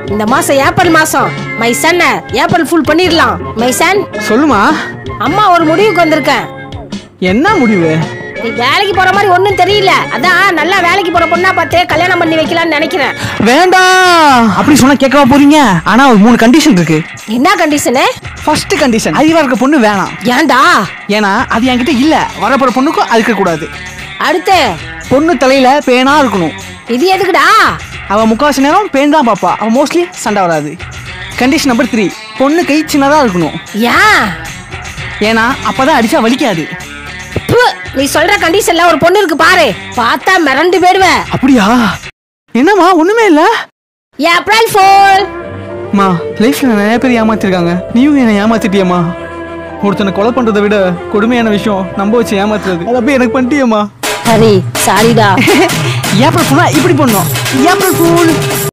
இந்த மாசம் ஏப்ரல் மாசம் மை சன்ன ஏப்ரல் ஃபுல் பண்ணிடலாம் மை சன் சொல்லுமா அம்மா ஒரு முடிவுக்கு வந்திருக்கேன் என்ன முடிவு நீ வேலைக்கு போற மாதிரி ஒண்ணும் தெரியல அதான் நல்லா வேலைக்கு போற பொண்ணா பார்த்து கல்யாணம் பண்ணி வைக்கலாம்னு நினைக்கிறேன் வேண்டாம் அப்படி சொன்னா கேட்கவா போறீங்க ஆனா ஒரு மூணு கண்டிஷன் இருக்கு என்ன கண்டிஷனு ஃபர்ஸ்ட் கண்டிஷன் அறிவா இருக்க பொண்ணு வேணாம் ஏன்டா ஏன்னா அது என்கிட்ட இல்ல வரப்போற பொண்ணுக்கும் அது இருக்க கூடாது அடுத்து பொண்ணு தலையில பேனா இருக்கணும் இது எதுக்குடா அவ முக்காவாசி நேரம் பேன் தான் பாப்பா அவ மோஸ்ட்லி சண்டை வராது கண்டிஷன் நம்பர் த்ரீ பொண்ணு கை சின்னதா இருக்கணும் ஏன் ஏன்னா அப்பதான் அடிச்சா வலிக்காது ப்பு, நீ சொல்ற கண்டிஷன்ல ஒரு பொண்ணு இருக்கு பாரு பார்த்தா மிரண்டு போயிடுவ அப்படியா என்னம்மா ஒண்ணுமே இல்ல ஏப்ரல் ஃபோல் மா லைஃப்ல நிறைய பேர் ஏமாத்திருக்காங்க நீயும் என்னை ஏமாத்திட்டியம்மா ஒருத்தனை கொலை பண்றதை விட கொடுமையான விஷயம் நம்ப வச்சு ஏமாத்துறது அதை போய் எனக்கு பண்ணிட்டியம்மா ஹரி சாரிடா ஏப்ரல் ஃபுல்லா இப்படி பண்ணோம் ஏப்ரல் ஃபூல்